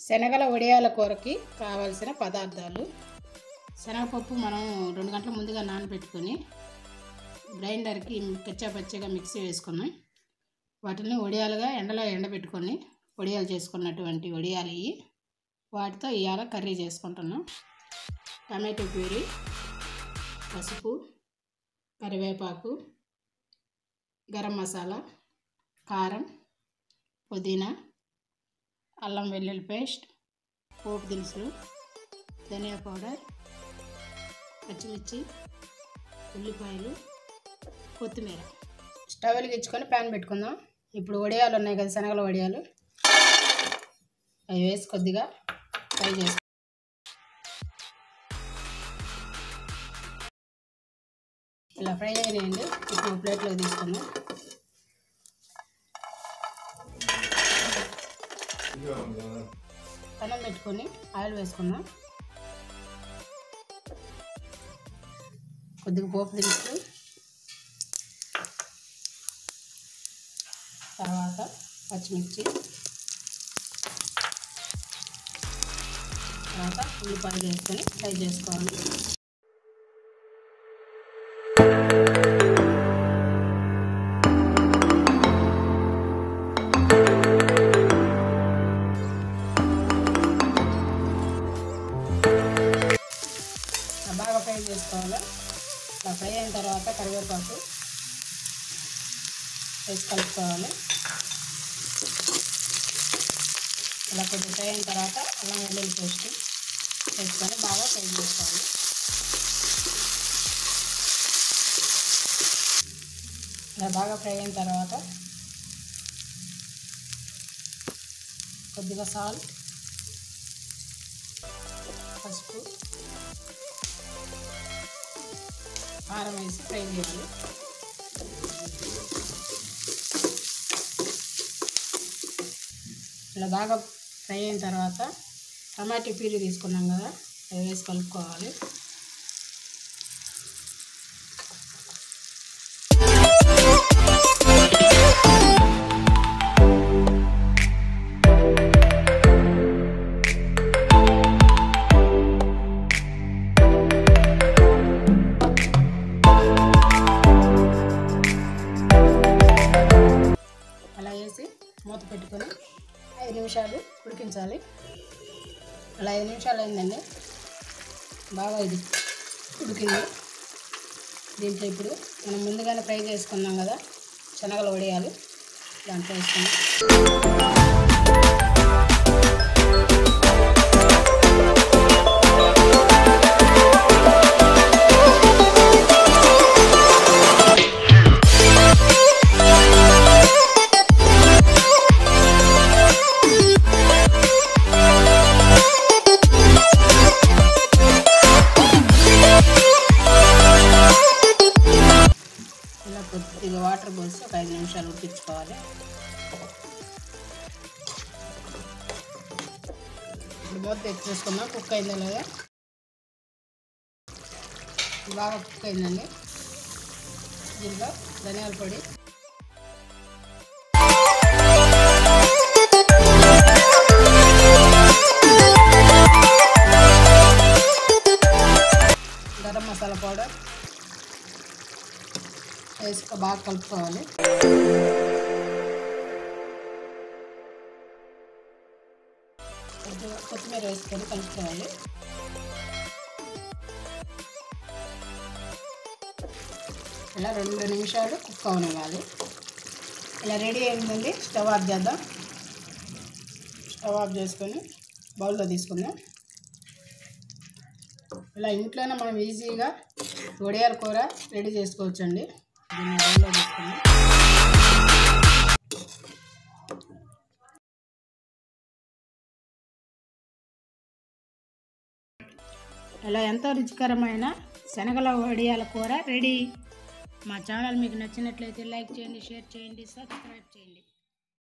శనగల వడియాల కూరకి కావాల్సిన పదార్థాలు శనగపప్పు మనం రెండు గంటల ముందుగా నానబెట్టుకొని గ్రైండర్కి కచ్చా పచ్చగా మిక్సీ వేసుకున్నాం వాటిని వడియాలుగా ఎండలో ఎండబెట్టుకొని వడియాలు చేసుకున్నటువంటి వడియాలు ఇవి వాటితో ఇవాళ కర్రీ చేసుకుంటున్నాం టమాటో ప్యూరీ పసుపు కరివేపాకు గరం మసాలా కారం పుదీనా అల్లం వెల్లుల్లి పేస్ట్ పోపు దినుసులు ధనియా పౌడర్ పచ్చిమిర్చి ఉల్లిపాయలు కొత్తిమీర స్టవ్ వెలిగించుకొని ప్యాన్ పెట్టుకుందాం ఇప్పుడు వడియాలు ఉన్నాయి కదా శనగల వడియాలు అవి వేసి కొద్దిగా ఫ్రై చేసి ఇలా ఫ్రై అయినాయండి ఇప్పుడు ప్లేట్లోకి తీసుకుందాం పెనం పెట్టుకొని ఆయిల్ వేసుకుందాం కొద్దిగా పోపు దినుసులు తర్వాత పచ్చిమిర్చి తర్వాత ఉల్లిపాయలు వేసుకొని ఫ్రై చేసుకోవాలి బాగా ఫ్రై చేసుకోవాలి ఇలా ఫ్రై అయిన తర్వాత కరివేపాకు వేసి కలుపుకోవాలి ఇలా కొద్దిగా ఫ్రై అయిన తర్వాత అల్లం వెల్లుల్లి పేస్ట్ వేసుకొని బాగా ఫ్రై చేసుకోవాలి ఇలా బాగా ఫ్రై అయిన తర్వాత కొద్దిగా సాల్ట్ పసుపు కారం వేసి ఫ్రై చేయాలి ఇలా బాగా ఫ్రై అయిన తర్వాత టమాటో ప్యూరీ తీసుకున్నాం కదా అది వేసి కలుపుకోవాలి అలా వేసి మూత పెట్టుకొని ఐదు నిమిషాలు ఉడికించాలి అలా ఐదు నిమిషాలు అయిందండి బాగా ఇది ఉడికింది దీంట్లో ఇప్పుడు మనం ముందుగానే ఫ్రై చేసుకున్నాం కదా శనగలు వడియాలు దాంట్లో వేసుకుని ఇలా కొద్దిగా వాటర్ పోసి ఒక ఐదు నిమిషాలు ఉడికించుకోవాలి ఇప్పుడు మూత తెచ్చేసుకుందాం కుక్ అయిందో లేదా బాగా కుక్ అయిందండి దీంట్లో ధనియాల పొడి గరం మసాలా పౌడర్ వేసి బాగా కలుపుకోవాలి కొద్దిగా కొత్తిమీర వేసుకొని కలుపుకోవాలి ఇలా రెండు నిమిషాలు కుక్ అవనివ్వాలి ఇలా రెడీ అయిందండి స్టవ్ ఆఫ్ చేద్దాం స్టవ్ ఆఫ్ చేసుకొని బౌల్లో తీసుకుందాం ఇలా ఇంట్లోనే మనం ఈజీగా వడియాల కూర రెడీ చేసుకోవచ్చండి దీన్ని బౌల్లో తీసుకుందాం ఇలా ఎంతో రుచికరమైన శనగల వడియాల కూర రెడీ మా ఛానల్ మీకు నచ్చినట్లయితే లైక్ చేయండి షేర్ చేయండి సబ్స్క్రైబ్ చేయండి